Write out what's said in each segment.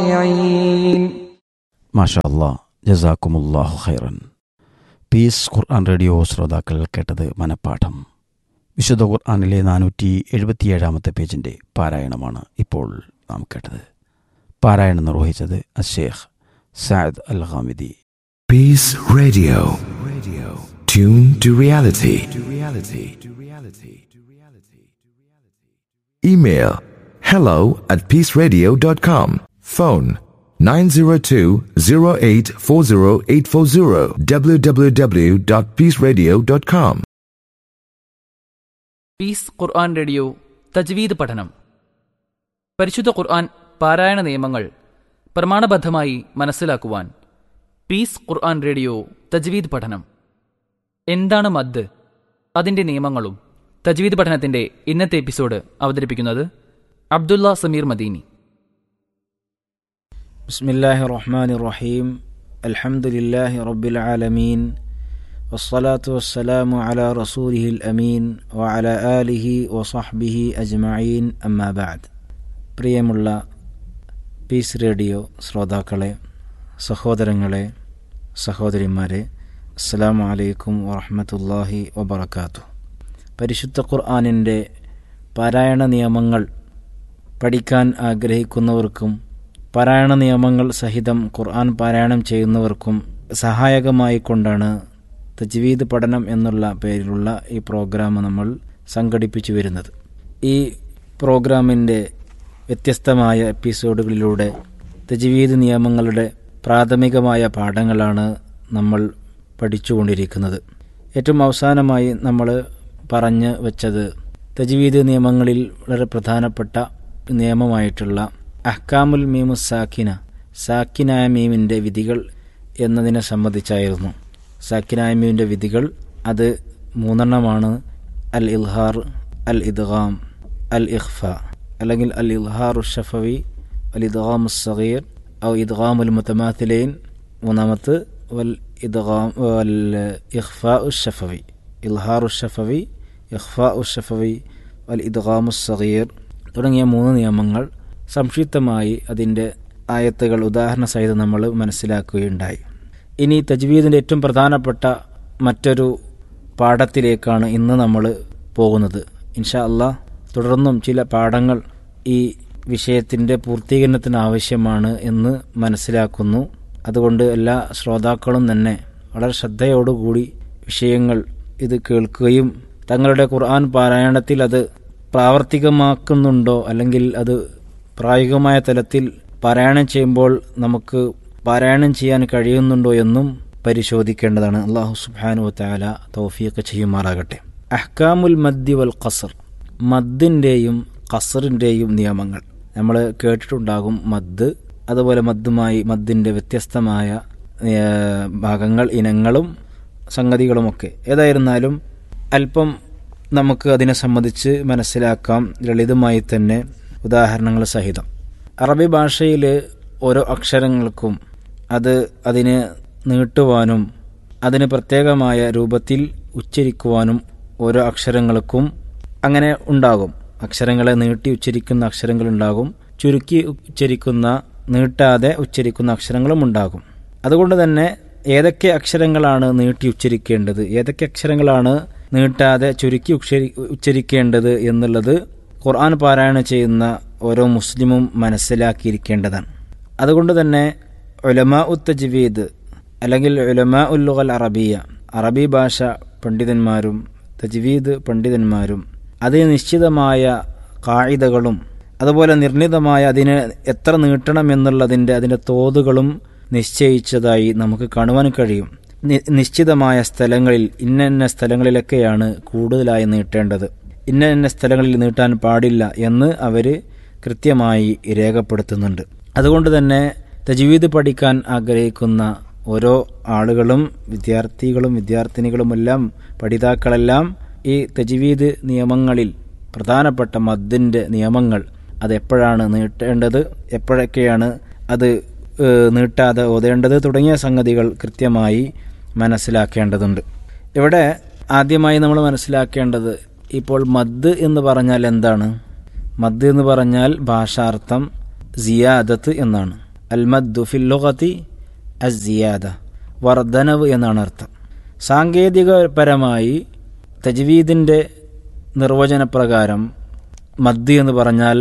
الضالعين മാഷാ അല്ലാ ജസാക്കുമുല്ലാഹു ഖൈറൻ piece Quran radio ശ്രോതാക്കൾ കേട്ടത് മനപ്പാഠം വിശുദ്ധ ഖുർആനിലെ നാനൂറ്റി എഴുപത്തിയേഴാമത്തെ പേജിൻ്റെ പാരായണമാണ് ഇപ്പോൾ നാം കേട്ടത് പാരായണം നിർവഹിച്ചത് അഷേഖ് സാദ് അൽ ഹാമിദി Peace Radio. Radio. Tune to reality. To reality. To reality. To reality. Email hello at peaceradio.com. Phone 902-0840840 www.peaceradio.com. Peace Quran radio തജ്വീദ് പഠനം പരിശുദ്ധ ഖുർആൻ പാരായണ നിയമങ്ങൾ പ്രമാണബദ്ധമായി മനസ്സിലാക്കുവാൻ പീസ് ഖുർആൻ റേഡിയോ തജ്വീദ് പഠനം എന്താണ് മദ് അതിൻ്റെ നിയമങ്ങളും തജ്വീദ് പഠനത്തിൻ്റെ ഇന്നത്തെ എപ്പിസോഡ് അവതരിപ്പിക്കുന്നത് അബ്ദുള്ള സമീർ മദീനി بسم الله الرحمن الرحيم الحمد لله رب العالمين والصلاة والسلام على رسوله الأمين وعلى آله وصحبه أجمعين أما بعد പ്രിയമുള്ള പീസ് റേഡിയോ ശ്രോതാക്കളെ സഹോദരങ്ങളെ സഹോദരിമാരെ അസ്സലാമു അലൈക്കും വറഹ്മത്തുള്ളാഹി വബറകാതുഹു പരിശുദ്ധ ഖുർആനിൻ്റെ പാരായണ നിയമങ്ങൾ പഠിക്കാൻ ആഗ്രഹിക്കുന്നവർക്കും പാരായണ നിയമങ്ങൾ സഹിതം ഖുർആൻ പാരായണം ചെയ്യുന്നവർക്കും സഹായകമായി കൊണ്ടാണ് തജ്വീദ് പഠനം എന്നുള്ള പേരിലുള്ള ഈ പ്രോഗ്രാം നമ്മൾ സംഘടിപ്പിച്ചു വരുന്നത് ഈ പ്രോഗ്രാമിൻ്റെ വ്യത്യസ്തമായ എപ്പിസോഡുകളിലൂടെ തജ്വീദ് നിയമങ്ങളുടെ പ്രാഥമികമായ പാഠങ്ങളാണ് നമ്മൾ പഠിച്ചുകൊണ്ടിരിക്കുന്നത് ഏറ്റവും അവസാനമായി നമ്മൾ പറഞ്ഞു വെച്ചത് തജ്വീദ് നിയമങ്ങളിൽ വളരെ പ്രധാനപ്പെട്ട നിയമമായിട്ടുള്ള അഹ്കാമുൽ മീമു സാക്കിന സാക്കിനായ മീമിൻ്റെ വിധികൾ എന്നതിനെ സംബന്ധിച്ചായിരുന്നു സാക്കിനായ മീമിൻ്റെ വിധികൾ അത് മൂന്നെണ്ണമാണ് അൽ ഇൽഹാർ അൽ ഇദ്ഗാം അൽ ഇഖ്ഫ അല്ലെങ്കിൽ അൽ ഇൽഹാറു ഷഫവി അൽ ഇദ്ഗാം സഗീർ ഔ ഇദ്ഗാമുൽ മുത്തമാത്തിലൈൻ മൂന്നാമത്ത് വൽ ഇദ്ഗാം വൽ ഇഖ്ഫാ ഷഫവി ഇൽഹാറു ഷഫവി ഇഖ്ഫാ ഷഫവി വൽ ഇദ്ഗാമു സഗീർ തുടങ്ങിയ മൂന്ന് നിയമങ്ങൾ സംക്ഷിപ്തമായി അതിൻ്റെ ആയത്തുകൾ ഉദാഹരണ സഹിതം നമ്മൾ മനസ്സിലാക്കുകയുണ്ടായി ഇനി തജ്വീദിൻ്റെ ഏറ്റവും പ്രധാനപ്പെട്ട മറ്റൊരു പാഠത്തിലേക്കാണ് ഇന്ന് നമ്മൾ പോകുന്നത് ഇൻഷാ അള്ളാഹ് തുടർന്നും ചില പാഠങ്ങൾ ഈ വിഷയത്തിൻ്റെ പൂർത്തീകരണത്തിന് ആവശ്യമാണ് എന്ന് മനസ്സിലാക്കുന്നു അതുകൊണ്ട് എല്ലാ ശ്രോതാക്കളും തന്നെ വളരെ ശ്രദ്ധയോടുകൂടി വിഷയങ്ങൾ ഇത് കേൾക്കുകയും തങ്ങളുടെ ഖുർആൻ പാരായണത്തിൽ അത് പ്രാവർത്തികമാക്കുന്നുണ്ടോ അല്ലെങ്കിൽ അത് പ്രായോഗികമായ തലത്തിൽ പാരായണം ചെയ്യുമ്പോൾ നമുക്ക് പാരായണം ചെയ്യാൻ കഴിയുന്നുണ്ടോ എന്നും പരിശോധിക്കേണ്ടതാണ് അള്ളാഹു സുബാനു താല തൗഫീഖ് ചെയ്യുമാറാകട്ടെ അഹ്കാമുൽ മദ്ദി വൽ ഖസർ മദ്ദിൻ്റെയും ഖസറിൻ്റെയും നിയമങ്ങൾ നമ്മൾ കേട്ടിട്ടുണ്ടാകും മദ് അതുപോലെ മദ്ദുമായി മദ്ദിൻ്റെ വ്യത്യസ്തമായ ഏഹ്, ഭാഗങ്ങൾ ഇനങ്ങളും സംഗതികളുമൊക്കെ ഏതായിരുന്നാലും അല്പം നമുക്ക് അതിനെ സംബന്ധിച്ച് മനസ്സിലാക്കാം ലളിതമായി തന്നെ ഉദാഹരണങ്ങൾ സഹിതം അറബി ഭാഷയിൽ ഓരോ അക്ഷരങ്ങൾക്കും അത് അതിന് നീട്ടുവാനും അതിന് പ്രത്യേകമായ രൂപത്തിൽ ഉച്ചരിക്കുവാനും ഓരോ അക്ഷരങ്ങൾക്കും അങ്ങനെ ഉണ്ടാകും അക്ഷരങ്ങളെ നീട്ടി ഉച്ചരിക്കുന്ന അക്ഷരങ്ങളുണ്ടാകും ചുരുക്കി ഉച്ചരിക്കുന്ന നീട്ടാതെ ഉച്ചരിക്കുന്ന അക്ഷരങ്ങളും ഉണ്ടാകും അതുകൊണ്ട് തന്നെ ഏതൊക്കെ അക്ഷരങ്ങളാണ് നീട്ടി ഉച്ചരിക്കേണ്ടത് ഏതൊക്കെ അക്ഷരങ്ങളാണ് നീട്ടാതെ ചുരുക്കി ഉച്ചരി ഉച്ചരിക്കേണ്ടത് എന്നുള്ളത് ഖുർആൻ പാരായണം ചെയ്യുന്ന ഓരോ മുസ്ലിമും മനസ്സിലാക്കിയിരിക്കേണ്ടതാണ് അതുകൊണ്ട് തന്നെ ഉലമാ ഉത്തജ്വീദ് അല്ലെങ്കിൽ ഉലമാ ഉല്ലുഗൽ അറബിയ അറബി ഭാഷ പണ്ഡിതന്മാരും തജ്വീദ് പണ്ഡിതന്മാരും അതിന് നിശ്ചിതമായ കായികകളും അതുപോലെ നിർണിതമായ അതിന് എത്ര നീട്ടണം എന്നുള്ളതിൻ്റെ അതിൻ്റെ തോതുകളും നിശ്ചയിച്ചതായി നമുക്ക് കാണുവാൻ കഴിയും നി- നിശ്ചിതമായ സ്ഥലങ്ങളിൽ ഇന്ന ഇന്ന സ്ഥലങ്ങളിലൊക്കെയാണ് കൂടുതലായി നീട്ടേണ്ടത് ഇന്ന ഇന്ന സ്ഥലങ്ങളിൽ നീട്ടാൻ പാടില്ല എന്ന് അവർ കൃത്യമായി രേഖപ്പെടുത്തുന്നുണ്ട് അതുകൊണ്ട് തന്നെ തജ്വീദ് പഠിക്കാൻ ആഗ്രഹിക്കുന്ന ഓരോ ആളുകളും വിദ്യാർത്ഥികളും വിദ്യാർത്ഥിനികളുമെല്ലാം പഠിതാക്കളെല്ലാം ഈ തജ്വീദ് നിയമങ്ങളിൽ പ്രധാനപ്പെട്ട മദ്ദിൻ്റെ നിയമങ്ങൾ അതെപ്പോഴാണ് നീട്ടേണ്ടത് എപ്പോഴൊക്കെയാണ് അത് ഏഹ്, നീട്ടാതെ ഓതേണ്ടത് തുടങ്ങിയ സംഗതികൾ കൃത്യമായി മനസ്സിലാക്കേണ്ടതുണ്ട് ഇവിടെ ആദ്യമായി നമ്മൾ മനസ്സിലാക്കേണ്ടത് ഇപ്പോൾ മദ് എന്ന് പറഞ്ഞാൽ എന്താണ് മദ് എന്ന് പറഞ്ഞാൽ ഭാഷാർത്ഥം സിയാദത്ത് എന്നാണ് അൽ മദ്ദു ഫിൽ ലുഗത്തി അസിയാദ വർധനവ് എന്നാണ് അർത്ഥം സാങ്കേതികപരമായി തജ്വീദിൻ്റെ നിർവചനപ്രകാരം മദ് എന്ന് പറഞ്ഞാൽ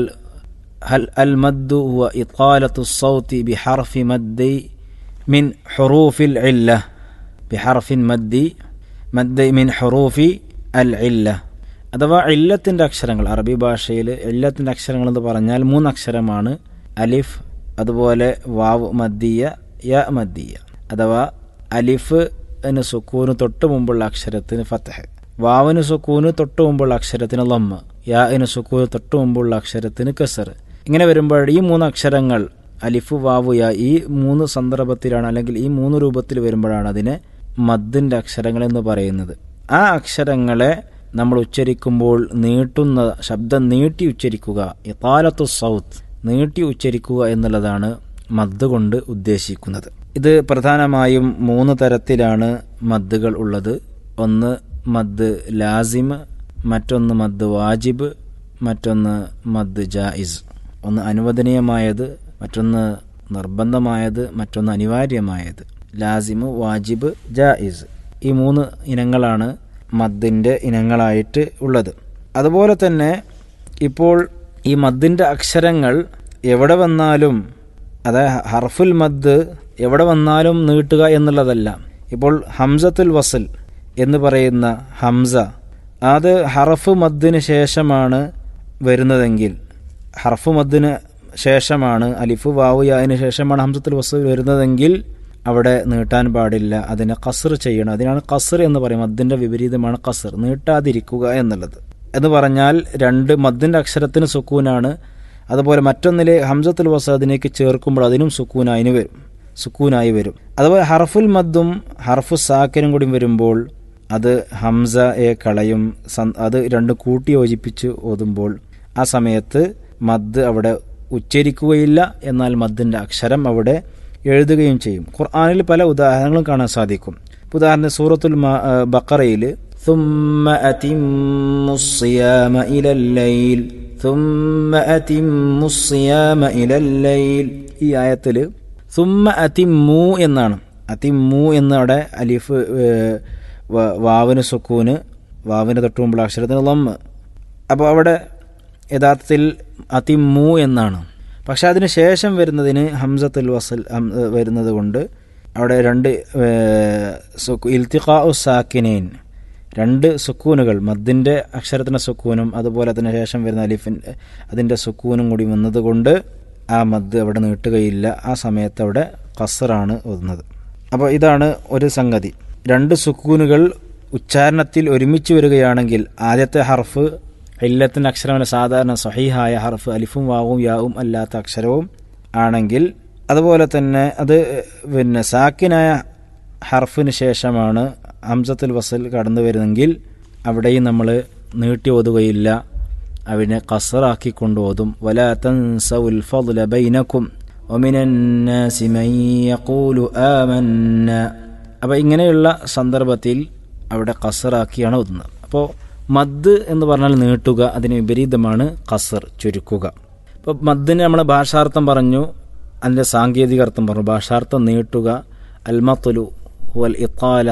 ഹൽ അൽ മദ്ദു ഹുവ ഇഖാലത്തു സൗത്തി ബിഹർഫി മദ്ദി മിൻ ഹുറൂഫിൽ ഇല്ല ബിഹർഫിൻ മദ്ദി മദ്ദി മിൻ ഹുറൂഫി അൽ ഇല്ല അഥവാ ഇല്ലത്തിൻ്റെ അക്ഷരങ്ങൾ അറബി ഭാഷയിൽ ഇല്ലത്തിൻ്റെ അക്ഷരങ്ങൾ എന്ന് പറഞ്ഞാൽ മൂന്ന് അക്ഷരമാണ് അലിഫ് അതുപോലെ വാവ് മദ്ദിയ യ മദ്ദിയ അഥവാ അലിഫ് ന് സുക്കൂന് തൊട്ട് മുമ്പുള്ള അക്ഷരത്തിന് ഫത്തഹ് വാവിന് സുക്കൂന് തൊട്ട് മുമ്പുള്ള അക്ഷരത്തിന് ലമ്മ് യാഇന് സുക്കൂന് തൊട്ട് മുമ്പുള്ള അക്ഷരത്തിന് കസർ ഇങ്ങനെ വരുമ്പോൾ ഈ മൂന്ന് അക്ഷരങ്ങൾ അലിഫ് വാവ് യാ ഈ മൂന്ന് സന്ദർഭത്തിലാണ് അല്ലെങ്കിൽ ഈ മൂന്ന് രൂപത്തിൽ വരുമ്പോഴാണ് അതിനെ മദ്ദിൻ്റെ അക്ഷരങ്ങൾ എന്ന് പറയുന്നത് ആ അക്ഷരങ്ങളെ നമ്മൾ ഉച്ചരിക്കുമ്പോൾ നീട്ടുന്ന ശബ്ദം നീട്ടി ഉച്ചരിക്കുക ഇത്താലത്തു സൗത്ത് നീട്ടി ഉച്ചരിക്കുക എന്നുള്ളതാണ് മദ് കൊണ്ട് ഉദ്ദേശിക്കുന്നത് ഇത് പ്രധാനമായും മൂന്ന് തരത്തിലാണ് മദ്ദുകൾ ഉള്ളത് ഒന്ന് മദ് ലാസിം മറ്റൊന്ന് മദ് വാജിബ് മറ്റൊന്ന് മദ് ജായിസ് ഒന്ന് അനുവദനീയമായത് മറ്റൊന്ന് നിർബന്ധമായത് മറ്റൊന്ന് അനിവാര്യമായത് ലാസിമ് വാജിബ് ജായിസ് ഈ മൂന്ന് ഇനങ്ങളാണ് മദ്ദിൻ്റെ ഇനങ്ങളായിട്ട് ഉള്ളത് അതുപോലെ തന്നെ ഇപ്പോൾ ഈ മദ്ദിൻ്റെ അക്ഷരങ്ങൾ എവിടെ വന്നാലും അതായത് ഹർഫുൽ മദ് എവിടെ വന്നാലും നീട്ടുക എന്നുള്ളതല്ല ഇപ്പോൾ ഹംസത്തുൽ വസൽ എന്ന് പറയുന്ന ഹംസ അത് ഹറഫ് മദ്ദിന് ശേഷമാണ് വരുന്നതെങ്കിൽ ഹർഫ് മദ്ദിന് ശേഷമാണ് അലിഫ് വാവു യാതിന് ശേഷമാണ് ഹംസത്തുൽ വസൽ വരുന്നതെങ്കിൽ അവിടെ നീട്ടാൻ പാടില്ല അതിനെ കസർ ചെയ്യണം അതിനാണ് കസർ എന്ന് പറയും മദ്ദിൻ്റെ വിപരീതമാണ് കസർ നീട്ടാതിരിക്കുക എന്നുള്ളത് എന്ന് പറഞ്ഞാൽ രണ്ട് മദ്ദിൻ്റെ അക്ഷരത്തിന് സുക്കൂനാണ് അതുപോലെ മറ്റൊന്നിലെ ഹംസത്തുൽ വസാദിനേക്ക് ചേർക്കുമ്പോൾ അതിനും സുക്കൂനായി വരും സുക്കൂനായി വരും അതുപോലെ ഹർഫുൽ മദ്ദും ഹർഫു സാക്കിനും കൂടി വരുമ്പോൾ അത് ഹംസയെ കളയും അത് രണ്ടും കൂട്ടി യോജിപ്പിച്ച് ഓതുമ്പോൾ ആ സമയത്ത് മദ് അവിടെ ഉച്ചരിക്കുകയില്ല എന്നാൽ മദ്ദിൻ്റെ അക്ഷരം അവിടെ എഴുതുകയും ചെയ്യും ഖുർആാനിൽ പല ഉദാഹരണങ്ങളും കാണാൻ സാധിക്കും ഉദാഹരണത്തിന് സൂറത്തുൽ ബക്കറയിൽ ثم أتموا الصيام إلى الليل ثم أتموا الصيام إلى الليل ഈ ആയത്തിൽ സുമ്മ അതിമൂ എന്നാണ് അതിമൂ എന്നവിടെ അലിഫ് വാവിന് സുക്കൂന് വാവിന് തൊട്ട് മുമ്പുള്ള അക്ഷരത്തിന് ലമ്മ് അപ്പോൾ അവിടെ യഥാർത്ഥത്തിൽ അതിമൂ എന്നാണ് പക്ഷെ അതിന് ശേഷം വരുന്നതിന് ഹംസത്തുൽ വസൽ വരുന്നത് കൊണ്ട് അവിടെ രണ്ട് ഇൽത്തിഖാ സാക്കിനേൻ രണ്ട് സുക്കൂനുകൾ മദ്ദിൻ്റെ അക്ഷരത്തിൻ്റെ സുക്കൂനും അതുപോലെ അതിന് ശേഷം വരുന്ന അലിഫിൻ അതിൻ്റെ സുക്കൂനും കൂടി വന്നതുകൊണ്ട് ആ മദ് അവിടെ നീട്ടുകയില്ല ആ സമയത്ത് അവിടെ കസറാണ് ഓതുന്നത് അപ്പോൾ ഇതാണ് ഒരു സംഗതി രണ്ട് സുക്കൂനുകൾ ഉച്ചാരണത്തിൽ ഒരുമിച്ച് വരികയാണെങ്കിൽ ആദ്യത്തെ ഹർഫ് ഇല്ലത്തിൻ്റെ അക്ഷരമല്ല സാധാരണ സഹീഹായ ഹർഫ് അലിഫും വാവും യാവും അല്ലാത്ത അക്ഷരവും ആണെങ്കിൽ അതുപോലെ തന്നെ അത് പിന്നെ സാക്കിനായ ഹർഫിന് ശേഷമാണ് ഹംസത്തുൽ വസൽ കടന്നു വരുന്നെങ്കിൽ അവിടെയും നമ്മൾ നീട്ടി ഓതുകയില്ല അവനെ കസറാക്കി കൊണ്ടോതും വലാ തൻസവുൽ ഫضല ബൈനക്കും ومن الناس من يقول آمنا അപ്പോൾ ഇങ്ങനെയുള്ള സന്ദർഭത്തിൽ അവിടെ കസറാക്കിയാണ് ഓതുന്നത് അപ്പോൾ മദ് എന്ന് പറഞ്ഞാൽ നീട്ടുക അതിന് വിപരീതമാണ് കസർ ചുരുക്കുക ഇപ്പോൾ മദ്ദിന് നമ്മൾ ഭാഷാർത്ഥം പറഞ്ഞു അതിൻ്റെ സാങ്കേതിക അർത്ഥം പറഞ്ഞു ഭാഷാർത്ഥം നീട്ടുക അൽമത്തുലു വൽ ഇത്താല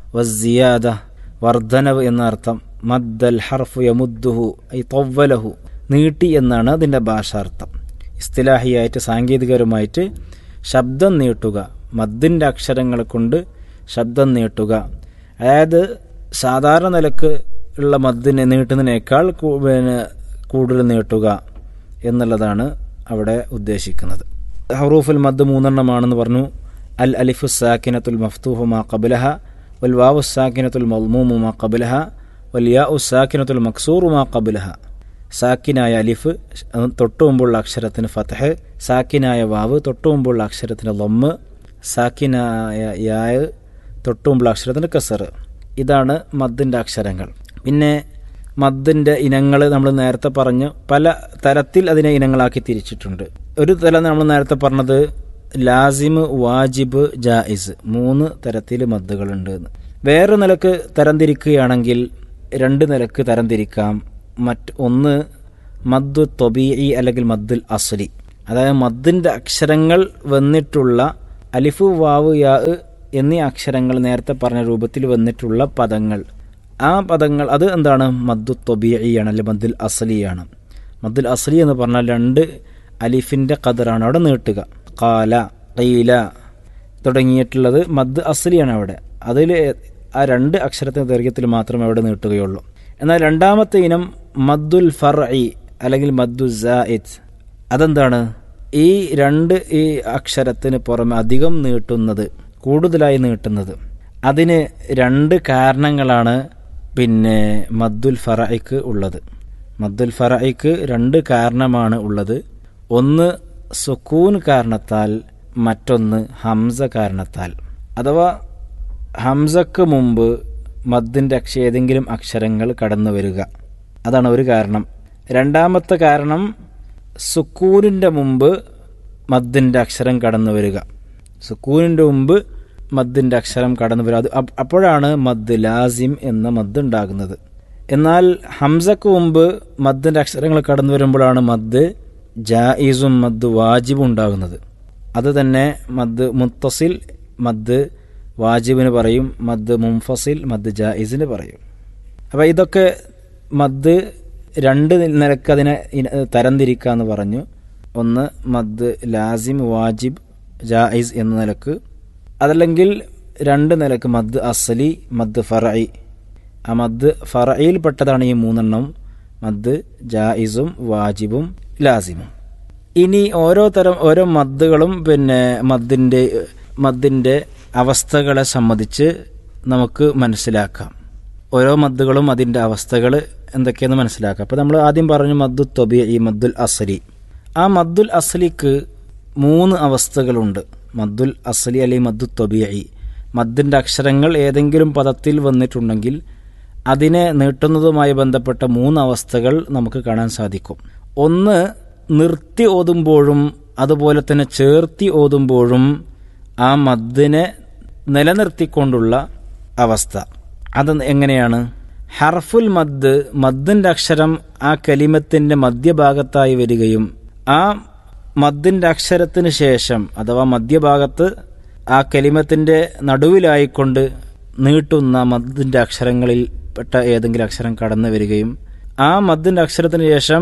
വസിയാദ വർധനവ് എന്ന അർത്ഥം മദ്ദൽ ഹർഫു യമുദ്ദുഹു ഐ തൊവ്വലഹു നീട്ടി എന്നാണ് അതിൻ്റെ ഭാഷാർത്ഥം ഇസ്തിലാഹിയായിട്ട് സാങ്കേതികപരമായിട്ട് ശബ്ദം നീട്ടുക മദ്ദിൻ്റെ അക്ഷരങ്ങൾ കൊണ്ട് ശബ്ദം നീട്ടുക അതായത് സാധാരണ നിലക്ക് ഉള്ള മദ്ദിനെ നീട്ടുന്നതിനേക്കാൾ പിന്നെ കൂടുതൽ നീട്ടുക എന്നുള്ളതാണ് അവിടെ ഉദ്ദേശിക്കുന്നത് ഹറൂഫുൽ മദ് മൂന്നെണ്ണമാണെന്ന് പറഞ്ഞു അൽ അലിഫു സാക്കിനത്തുൽ മഫ്തൂഹു മാ കബലഹ വൽ വാവു സാക്കിനത്തുൽ മൽമൂമു മാ കബലഹ വൽ യാ ഉ സാക്കിനത്തുൽ മക്സൂറു മാ കബലഹ സാക്കിനായ അലിഫ് തൊട്ടു മുമ്പുള്ള അക്ഷരത്തിന് ഫതഹ് സാക്കിനായ വാവ് തൊട്ടു മുമ്പുള്ള അക്ഷരത്തിന് ലൊമ്മ് സാക്കിനായ യായ് തൊട്ടു മുമ്പുള്ള അക്ഷരത്തിന് കസർ ഇതാണ് മദ്ദിൻ്റെ അക്ഷരങ്ങൾ പിന്നെ മദ്ദിൻ്റെ ഇനങ്ങൾ നമ്മൾ നേരത്തെ പറഞ്ഞു പല തരത്തിൽ അതിനെ ഇനങ്ങളാക്കി തിരിച്ചിട്ടുണ്ട് ഒരു തലം നമ്മൾ നേരത്തെ പറഞ്ഞത് ലാസിമ് വാജിബ് ജായിസ് മൂന്ന് തരത്തിൽ മദ്ദുകളുണ്ട് എന്ന് വേറെ നിലക്ക് തരംതിരിക്കുകയാണെങ്കിൽ രണ്ട് നിലക്ക് തരംതിരിക്കാം മറ്റ് ഒന്ന് മദ്ദു തൊബീഇ അല്ലെങ്കിൽ മദ്ദുൽ അസ്ലി അതായത് മദ്ദിൻ്റെ അക്ഷരങ്ങൾ വന്നിട്ടുള്ള അലിഫു വാവ് യാ ഇ എന്നീ അക്ഷരങ്ങൾ നേരത്തെ പറഞ്ഞ രൂപത്തിൽ വന്നിട്ടുള്ള പദങ്ങൾ ആ പദങ്ങൾ അത് എന്താണ് മദ്ദു തൊബിയാണ് അല്ലെങ്കിൽ മദ്ദുൽ അസലിയാണ് മദ്ദുൽ അസലി എന്ന് പറഞ്ഞാൽ രണ്ട് അലിഫിൻ്റെ കതറാണ് അവിടെ നീട്ടുക കാല കൈല തുടങ്ങിയിട്ടുള്ളത് മദ് അസലിയാണ് അവിടെ അതിൽ ആ രണ്ട് അക്ഷരത്തിന് ദൈർഘ്യത്തിൽ മാത്രമേ അവിടെ നീട്ടുകയുള്ളൂ എന്നാൽ രണ്ടാമത്തെ ഇനം മദ്ദുൽ ഫർ അല്ലെങ്കിൽ മദ്ദു സായിദ് അതെന്താണ് ഈ രണ്ട് ഈ അക്ഷരത്തിന് പുറമെ അധികം നീട്ടുന്നത് കൂടുതലായി നീട്ടുന്നത് അതിന് രണ്ട് കാരണങ്ങളാണ് പിന്നെ മദ്ദുൽ ഫറയ്ക്ക് ഉള്ളത് മദ്ദുൽ ഫറയ്ക്ക് രണ്ട് കാരണമാണ് ഉള്ളത് ഒന്ന് സുക്കൂൻ കാരണത്താൽ മറ്റൊന്ന് ഹംസ കാരണത്താൽ അഥവാ ഹംസക്ക് മുമ്പ് മദ്ദിൻ്റെ അക്ഷ ഏതെങ്കിലും അക്ഷരങ്ങൾ കടന്നു വരിക അതാണ് ഒരു കാരണം രണ്ടാമത്തെ കാരണം സുക്കൂനിൻ്റെ മുമ്പ് മദ്ദിൻ്റെ അക്ഷരം കടന്നു വരിക സുക്കൂനിൻ്റെ മുമ്പ് മദ്ദിൻ്റെ അക്ഷരം കടന്നു വരിക അത് അപ്പ- അപ്പോഴാണ് മദ് ലാസിം എന്ന മദ് ഉണ്ടാകുന്നത് എന്നാൽ ഹംസക്ക് മുമ്പ് മദ്ദിൻ്റെ അക്ഷരങ്ങൾ കടന്നു വരുമ്പോഴാണ് മദ് ജായിസും മദ് വാജിബും ഉണ്ടാകുന്നത് അത് തന്നെ മദ് മുത്തസിൽ മദ് വാജിബിന് പറയും മദ് മുംഫസിൽ മദ് ജായിസിന് പറയും അപ്പോൾ ഇതൊക്കെ മദ് രണ്ട് നിലക്ക് അതിനെ ഇന- തരംതിരിക്കാന്ന് പറഞ്ഞു ഒന്ന് മദ് ലാസിം വാജിബ് ജായിസ് എന്ന നിലക്ക് അതല്ലെങ്കിൽ രണ്ട് നിലക്ക് മദ് അസലി മദ് ഫറൈ ആ മദ് ഫറയിൽപ്പെട്ടതാണ് ഈ മൂന്നെണ്ണം മദ് ജായിസും വാജിബും ലാസിമും ഇനി ഓരോ തരം ഓരോ മദ്ദുകളും പിന്നെ മദ്ദിൻ്റെ മദ്ദിൻ്റെ അവസ്ഥകളെ സംബന്ധിച്ച് നമുക്ക് മനസ്സിലാക്കാം ഓരോ മദ്ദുകളും അതിൻ്റെ അവസ്ഥകൾ എന്തൊക്കെയെന്ന് മനസ്സിലാക്കാം അപ്പോൾ നമ്മൾ ആദ്യം പറഞ്ഞു മദ്ദു തൊബി ഈ മദ്ദുൽ അസലി ആ മദ്ദുൽ അസലിക്ക് മൂന്ന് അവസ്ഥകളുണ്ട് മദ്ദുൽ അസലി അല്ലെങ്കിൽ മദ്ദു തൊബിയായി മദ്ദിൻ്റെ അക്ഷരങ്ങൾ ഏതെങ്കിലും പദത്തിൽ വന്നിട്ടുണ്ടെങ്കിൽ അതിനെ നീട്ടുന്നതുമായി ബന്ധപ്പെട്ട മൂന്ന് അവസ്ഥകൾ നമുക്ക് കാണാൻ സാധിക്കും ഒന്ന് നിർത്തി ഓതുമ്പോഴും അതുപോലെ തന്നെ ചേർത്തി ഓതുമ്പോഴും ആ മദ്ദിനെ നിലനിർത്തിക്കൊണ്ടുള്ള അവസ്ഥ അത് എങ്ങനെയാണ് ഹർഫുൽ മദ് മദ്ദിൻ്റെ അക്ഷരം ആ കലിമത്തിൻ്റെ മധ്യഭാഗത്തായി വരികയും ആ മദ്ദിൻ്റെ അക്ഷരത്തിന് ശേഷം അഥവാ മധ്യഭാഗത്ത് ആ കലിമത്തിൻ്റെ നടുവിലായിക്കൊണ്ട് നീട്ടുന്ന മദ്ദിൻ്റെ അക്ഷരങ്ങളിൽ പെട്ട ഏതെങ്കിലും അക്ഷരം കടന്നു വരികയും ആ മദ്ദിൻ്റെ അക്ഷരത്തിന് ശേഷം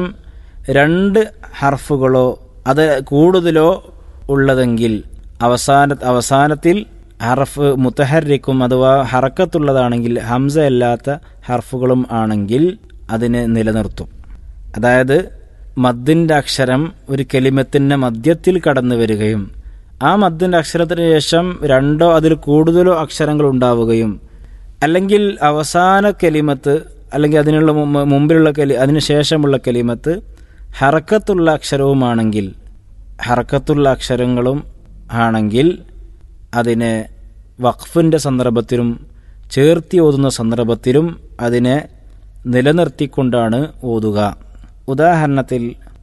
രണ്ട് ഹർഫുകളോ അത് കൂടുതലോ ഉള്ളതെങ്കിൽ അവസാന അവസാനത്തിൽ ഹർഫ് മുത്തഹരിക്കും അഥവാ ഹറക്കത്തുള്ളതാണെങ്കിൽ ഹംസ അല്ലാത്ത ഹർഫുകളും ആണെങ്കിൽ അതിനെ നിലനിർത്തും അതായത് മദ്ദിൻ്റെ അക്ഷരം ഒരു കെലിമത്തിൻ്റെ മധ്യത്തിൽ കടന്നു വരികയും ആ മദ്ദിൻ്റെ അക്ഷരത്തിന് ശേഷം രണ്ടോ അതിൽ കൂടുതലോ അക്ഷരങ്ങൾ ഉണ്ടാവുകയും അല്ലെങ്കിൽ അവസാന കെലിമത്ത് അല്ലെങ്കിൽ അതിനുള്ള മുമ്പ് മുമ്പിലുള്ള കലി അതിന് ശേഷമുള്ള കെലിമത്ത് ഹറക്കത്തുള്ള അക്ഷരവുമാണെങ്കിൽ ഹറക്കത്തുള്ള അക്ഷരങ്ങളും ആണെങ്കിൽ അതിനെ വഖഫിൻ്റെ സന്ദർഭത്തിലും ചേർത്തി ഓതുന്ന സന്ദർഭത്തിലും അതിനെ നിലനിർത്തിക്കൊണ്ടാണ് ഓതുക ഉദാഹരണത്തിൽ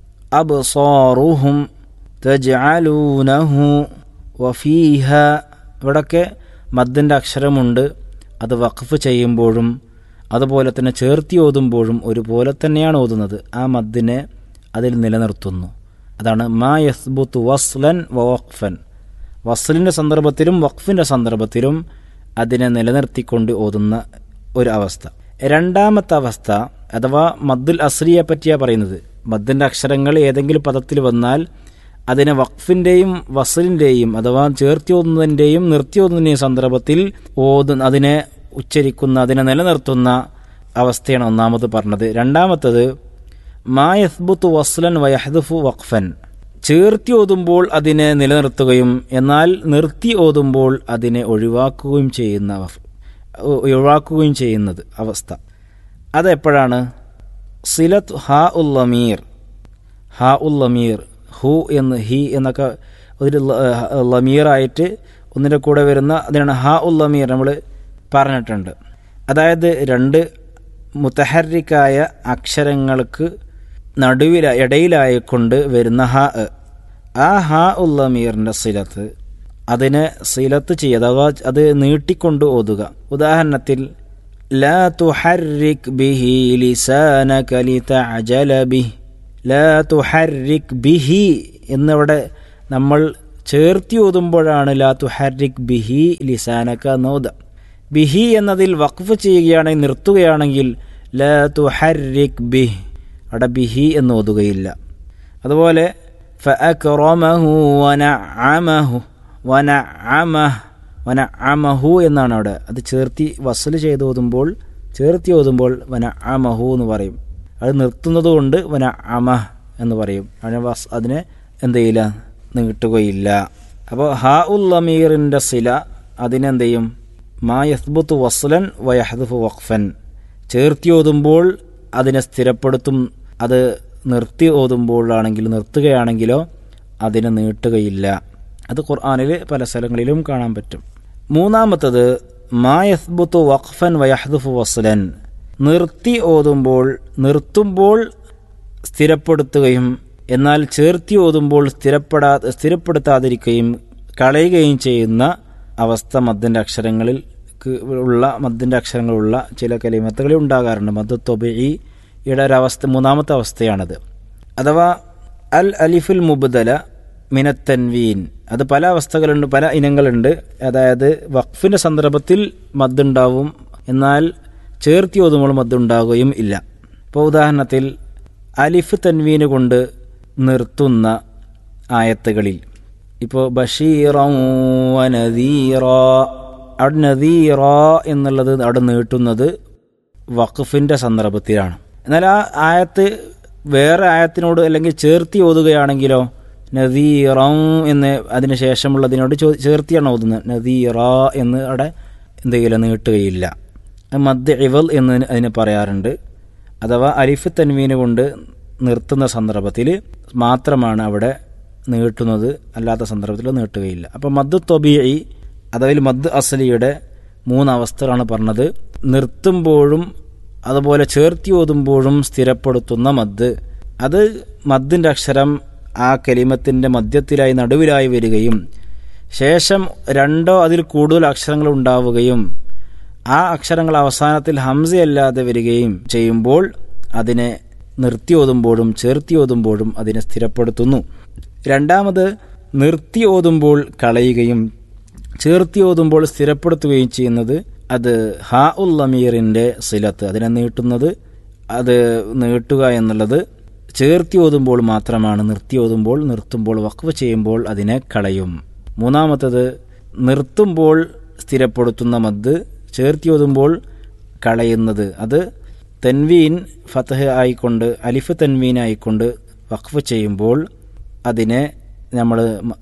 അബ്സാറുഹും തജ്അലൂനഹു വഫീഹ ഇവിടൊക്കെ മദ്ദിൻ്റെ അക്ഷരമുണ്ട് അത് വഖഫ് ചെയ്യുമ്പോഴും അതുപോലെ തന്നെ ചേർത്തി ഓതുമ്പോഴും ഒരുപോലെ തന്നെയാണ് ഓതുന്നത് ആ മദ്ദിനെ അതിൽ നിലനിർത്തുന്നു അതാണ് മാ യസ്ബുത്ത് വസ്ലൻ വഖഫൻ വസ്ലിൻ്റെ സന്ദർഭത്തിലും വഖഫിൻ്റെ സന്ദർഭത്തിലും അതിനെ നിലനിർത്തിക്കൊണ്ട് ഓതുന്ന ഒരു അവസ്ഥ രണ്ടാമത്തെ അവസ്ഥ അഥവാ മദ്ദുൽ അസ്രിയെ പറ്റിയാണ് പറയുന്നത് മദ്ദിൻ്റെ അക്ഷരങ്ങൾ ഏതെങ്കിലും പദത്തിൽ വന്നാൽ അതിനെ വഖഫിൻ്റെയും വസലിൻ്റെയും അഥവാ ചേർത്തി ഓതുന്നതിൻ്റെയും നിർത്തി ഓതുന്നതിൻ്റെയും സന്ദർഭത്തിൽ ഓതു അതിനെ ഉച്ചരിക്കുന്ന അതിനെ നിലനിർത്തുന്ന അവസ്ഥയാണ് ഒന്നാമത് പറഞ്ഞത് രണ്ടാമത്തത് മാ യസ്ബുത്ത് വസ്ലൻ വയഹ്ദുഫു വഖഫൻ ചേർത്തി ഓതുമ്പോൾ അതിനെ നിലനിർത്തുകയും എന്നാൽ നിർത്തി ഓതുമ്പോൾ അതിനെ ഒഴിവാക്കുകയും ചെയ്യുന്ന അവ- ഒഴിവാക്കുകയും ചെയ്യുന്നത് അവസ്ഥ അതെപ്പോഴാണ് സിലത്ത് ഹാ ഉൽ ലമീർ ഹാ ഉൽ ലമീർ ഹു എന്ന് ഹി എന്നൊക്കെ ഒരു ല- ഏഹ് ലമീറായിട്ട് ഒന്നിൻ്റെ കൂടെ വരുന്ന അതിനാണ് ഹാ ഉൽ ലമീർ നമ്മൾ പറഞ്ഞിട്ടുണ്ട് അതായത് രണ്ട് മുത്തഹരിക്കായ അക്ഷരങ്ങൾക്ക് നടുവില ഇടയിലായിക്കൊണ്ട് വരുന്ന ഹ ആ ഹ ഉൽ ലമീറിൻ്റെ സിലത്ത് അതിനെ സിലത്ത് ചെയ്യുക അഥവാ അത് നീട്ടിക്കൊണ്ട് ഓതുക ഉദാഹരണത്തിൽ لا تحرك به لسانك لتعجل به لا تحرك به എന്നവിടെ നമ്മൾ ചേർത്തി ഓതുമ്പോഴാണ് ലാ തുഹരിക് ബിഹി ലിസാനക നൗദ ബിഹി എന്നതിൽ വഖഫ് ചെയ്യുകയാണെങ്കിൽ നിർത്തുകയാണെങ്കിൽ ലാ തുഹരിക് ബിഹ് അവിടെ ബിഹി എന്ന് ഓതുകയില്ല അതുപോലെ ഫഅക്റമഹു വനഅമഹു വനഅമഹ് വനഅമഹു എന്നാണ് അവിടെ അത് ചേർത്തി വസൽ ചെയ്ത് ഓതുമ്പോൾ ചേർത്തി ഓതുമ്പോൾ വനഅമഹു എന്ന് പറയും അത് നിർത്തുന്നത് കൊണ്ട് വനഅമഹ് എന്ന് പറയും അതിനെ വസ് അതിനെ എന്ത് ചെയ്യില്ല നീട്ടുകയില്ല അപ്പോൾ ഹാ ഉൽ അമീറിൻ്റെ സില അതിനെന്ത് ചെയ്യും മാ യസ്ബുത്ത് വസ്ലൻ വയഹദുഫ് വഖഫൻ ചേർത്തി ഓതുമ്പോൾ അതിനെ സ്ഥിരപ്പെടുത്തും അത് നിർത്തി ഓതുമ്പോഴാണെങ്കിൽ നിർത്തുകയാണെങ്കിലോ അതിനെ നീട്ടുകയില്ല അത് ഖുർആാനിൽ പല സ്ഥലങ്ങളിലും കാണാൻ പറ്റും മൂന്നാമത്തത് മാ യസ്ബുത്ത് വഖഫൻ വയഹദുഫ് വസ്ലൻ നിർത്തി ഓതുമ്പോൾ നിർത്തുമ്പോൾ സ്ഥിരപ്പെടുത്തുകയും എന്നാൽ ചേർത്തി ഓതുമ്പോൾ സ്ഥിരപ്പെടാ സ്ഥിരപ്പെടുത്താതിരിക്കുകയും കളയുകയും ചെയ്യുന്ന അവസ്ഥ മദ്ദിൻ്റെ അക്ഷരങ്ങളിൽ ക്ക് ഉള്ള മദ്ദിൻ്റെ അക്ഷരങ്ങളുള്ള ചില കലിമത്തുകളിൽ ഉണ്ടാകാറുണ്ട് മദ് തൊബിയുടെ ഒരവസ്ഥ മൂന്നാമത്തെ അവസ്ഥയാണത് അഥവാ അൽ അലിഫുൽ മുബദല മിനത്തൻവീൻ അത് പല അവസ്ഥകളുണ്ട് പല ഇനങ്ങളുണ്ട് അതായത് വഖഫിൻ്റെ സന്ദർഭത്തിൽ മദ്ദുണ്ടാവും എന്നാൽ ചേർത്തി ഓതുമ്പോൾ മദ്ദുണ്ടാകുകയും ഇല്ല ഇപ്പോൾ ഉദാഹരണത്തിൽ അലിഫ് തൻവീന് കൊണ്ട് നിർത്തുന്ന ആയത്തുകളിൽ ഇപ്പോൾ ബഷീറ വനദീറ അവിടെ നദീറ എന്നുള്ളത് അവിടെ നീട്ടുന്നത് വഖഫിൻ്റെ സന്ദർഭത്തിലാണ് എന്നാൽ ആ ആയത്ത് വേറെ ആയത്തിനോട് അല്ലെങ്കിൽ ചേർത്തി ഓതുകയാണെങ്കിലോ നദീറ എന്ന് അതിന് ശേഷമുള്ളതിനോട് ചോ ചേർത്തിയാണ് ഓതുന്നത് നദീറ എന്ന് അവിടെ എന്തെങ്കിലും നീട്ടുകയില്ല മദ് ഇവൽ എന്ന് അതിന് പറയാറുണ്ട് അഥവാ അലിഫ് തൻവീന് കൊണ്ട് നിർത്തുന്ന സന്ദർഭത്തിൽ മാത്രമാണ് അവിടെ നീട്ടുന്നത് അല്ലാത്ത സന്ദർഭത്തിൽ നീട്ടുകയില്ല അപ്പം മദ് തൊബിയി അഥവാ മദ് അസലിയുടെ മൂന്ന് അവസ്ഥകളാണ് പറഞ്ഞത് നിർത്തുമ്പോഴും അതുപോലെ ചേർത്തി ഓതുമ്പോഴും സ്ഥിരപ്പെടുത്തുന്ന മദ് അത് മദ്ദിൻ്റെ അക്ഷരം ആ കലിമത്തിൻ്റെ മധ്യത്തിലായി നടുവിലായി വരികയും ശേഷം രണ്ടോ അതിൽ കൂടുതൽ അക്ഷരങ്ങൾ ഉണ്ടാവുകയും ആ അക്ഷരങ്ങൾ അവസാനത്തിൽ ഹംസയല്ലാതെ വരികയും ചെയ്യുമ്പോൾ അതിനെ നിർത്തി ഓതുമ്പോഴും ചേർത്തി ഓതുമ്പോഴും അതിനെ സ്ഥിരപ്പെടുത്തുന്നു രണ്ടാമത് നിർത്തി ഓതുമ്പോൾ കളയുകയും ചേർത്തി ഓതുമ്പോൾ സ്ഥിരപ്പെടുത്തുകയും ചെയ്യുന്നത് അത് ഹാ ഉൽ അമീറിൻ്റെ സിലത്ത് അതിനെ നീട്ടുന്നത് അത് നീട്ടുക എന്നുള്ളത് ചേർത്തി ഓതുമ്പോൾ മാത്രമാണ് നിർത്തി ഓതുമ്പോൾ നിർത്തുമ്പോൾ വഖഫ് ചെയ്യുമ്പോൾ അതിനെ കളയും മൂന്നാമത്തത് നിർത്തുമ്പോൾ സ്ഥിരപ്പെടുത്തുന്ന മദ് ചേർത്തി ഓതുമ്പോൾ കളയുന്നത് അത് തൻവീൻ ഫതഹ് ആയിക്കൊണ്ട് അലിഫ് തൻവീൻ ആയിക്കൊണ്ട് വഖഫ് ചെയ്യുമ്പോൾ അതിനെ നമ്മൾ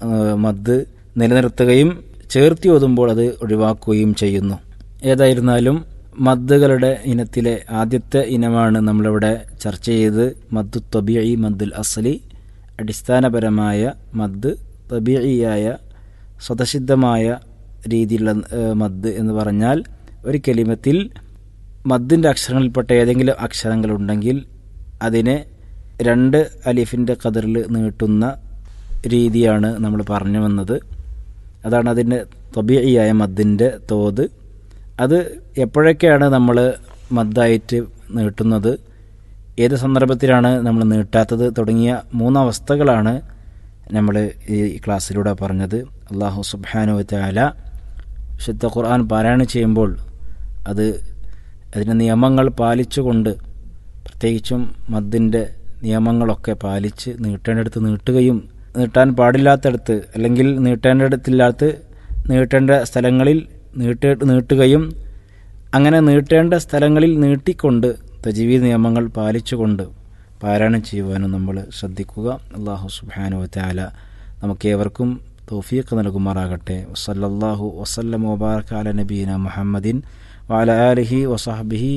മദ് നിലനിർത്തുകയും ചേർത്തി ഓതുമ്പോൾ അത് ഒഴിവാക്കുകയും ചെയ്യുന്നു ഏതായിരുന്നാലും മദ്ദുകളുടെ ഇനത്തിലെ ആദ്യത്തെ ഇനമാണ് നമ്മളിവിടെ ചർച്ച ചെയ്ത് മദ് തബിഇ മദ്ദുൽ അസ്ലി അടിസ്ഥാനപരമായ മദ് തബിഇയായ സ്വതസിദ്ധമായ രീതിയിലുള്ള മദ് എന്ന് പറഞ്ഞാൽ ഒരു കലിമത്തിൽ മദ്ദിൻ്റെ അക്ഷരങ്ങളിൽപ്പെട്ട ഏതെങ്കിലും അക്ഷരങ്ങളുണ്ടെങ്കിൽ അതിനെ രണ്ട് അലിഫിൻ്റെ കതിറിൽ നീട്ടുന്ന രീതിയാണ് നമ്മൾ പറഞ്ഞു വന്നത് അതാണ് അതിൻ്റെ തൊബിയായ മദ്ദിൻ്റെ തോത് അത് എപ്പോഴൊക്കെയാണ് നമ്മൾ മദ്ദായിട്ട് നീട്ടുന്നത് ഏത് സന്ദർഭത്തിലാണ് നമ്മൾ നീട്ടാത്തത് തുടങ്ങിയ മൂന്നവസ്ഥകളാണ് നമ്മൾ ഈ ക്ലാസ്സിലൂടെ പറഞ്ഞത് അള്ളാഹു സുബാനു താല വിശുദ്ധ ഖുർആൻ പാരായണം ചെയ്യുമ്പോൾ അത് അതിൻ്റെ നിയമങ്ങൾ പാലിച്ചുകൊണ്ട് പ്രത്യേകിച്ചും മദ്ദിൻ്റെ നിയമങ്ങളൊക്കെ പാലിച്ച് നീട്ടേണ്ടടുത്ത് നീട്ടുകയും നീട്ടാൻ പാടില്ലാത്തടത്ത് അല്ലെങ്കിൽ നീട്ടേണ്ടടത്തില്ലാത്ത നീട്ടേണ്ട സ്ഥലങ്ങളിൽ നീട്ട നീട്ടുകയും അങ്ങനെ നീട്ടേണ്ട സ്ഥലങ്ങളിൽ നീട്ടിക്കൊണ്ട് തജീവി നിയമങ്ങൾ പാലിച്ചുകൊണ്ട് പാരായണം ചെയ്യുവാനും നമ്മൾ ശ്രദ്ധിക്കുക അള്ളാഹു സുബാനു താല നമുക്കേവർക്കും തൗഫീഖ് നൽകുമാറാകട്ടെ വസല്ലാഹു വസല്ലം വബാറക് അല നബീന മുഹമ്മദിൻ വാല ആലിഹി വസഹബിഹി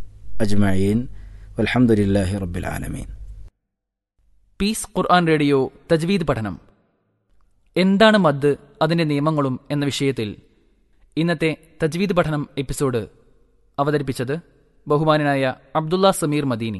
അജ്മയീൻ വലഹമുല്ലാഹി റബ്ബിലാലമീൻ പീസ് ഖുർആൻ റേഡിയോ തജ്വീദ് പഠനം എന്താണ് മദ് അതിന്റെ നിയമങ്ങളും എന്ന വിഷയത്തിൽ ഇന്നത്തെ തജ്വീദ് പഠനം എപ്പിസോഡ് അവതരിപ്പിച്ചത് ബഹുമാനായ അബ്ദുള്ള സമീർ മദീനി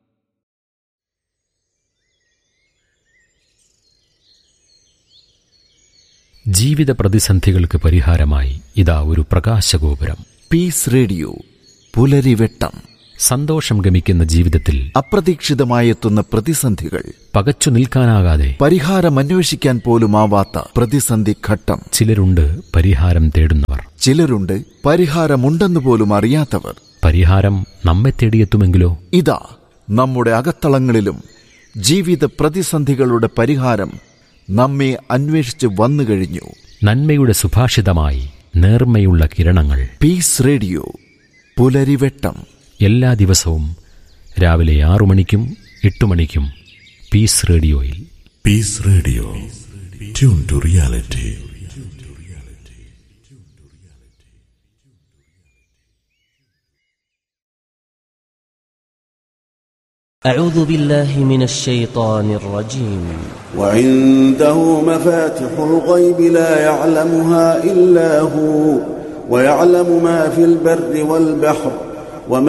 ജീവിത പ്രതിസന്ധികൾക്ക് പരിഹാരമായി ഇതാ ഒരു പ്രകാശഗോപുരം പീസ് റേഡിയോ പുലരിവെട്ടം സന്തോഷം ഗമിക്കുന്ന ജീവിതത്തിൽ അപ്രതീക്ഷിതമായെത്തുന്ന പ്രതിസന്ധികൾ പകച്ചു നിൽക്കാനാകാതെ പരിഹാരം അന്വേഷിക്കാൻ പോലുമാവാത്ത പ്രതിസന്ധി ഘട്ടം ചിലരുണ്ട് പരിഹാരം തേടുന്നവർ ചിലരുണ്ട് പരിഹാരമുണ്ടെന്ന് പോലും അറിയാത്തവർ പരിഹാരം നമ്മെ തേടിയെത്തുമെങ്കിലോ ഇതാ നമ്മുടെ അകത്തളങ്ങളിലും ജീവിത പ്രതിസന്ധികളുടെ പരിഹാരം നമ്മെ അന്വേഷിച്ച് വന്നു കഴിഞ്ഞു നന്മയുടെ സുഭാഷിതമായി നേർമ്മയുള്ള കിരണങ്ങൾ പീസ് റേഡിയോ പുലരിവെട്ടം എല്ലാ ദിവസവും രാവിലെ ആറു മണിക്കും എട്ടു മണിക്കും പീസ് റേഡിയോയിൽ Peace Radio. Tune to reality. أعوذ بالله من الشيطان الرجيم وعنده مفاتح الغيب لا يعلمها إلا هو ويعلم ما في البر والبحر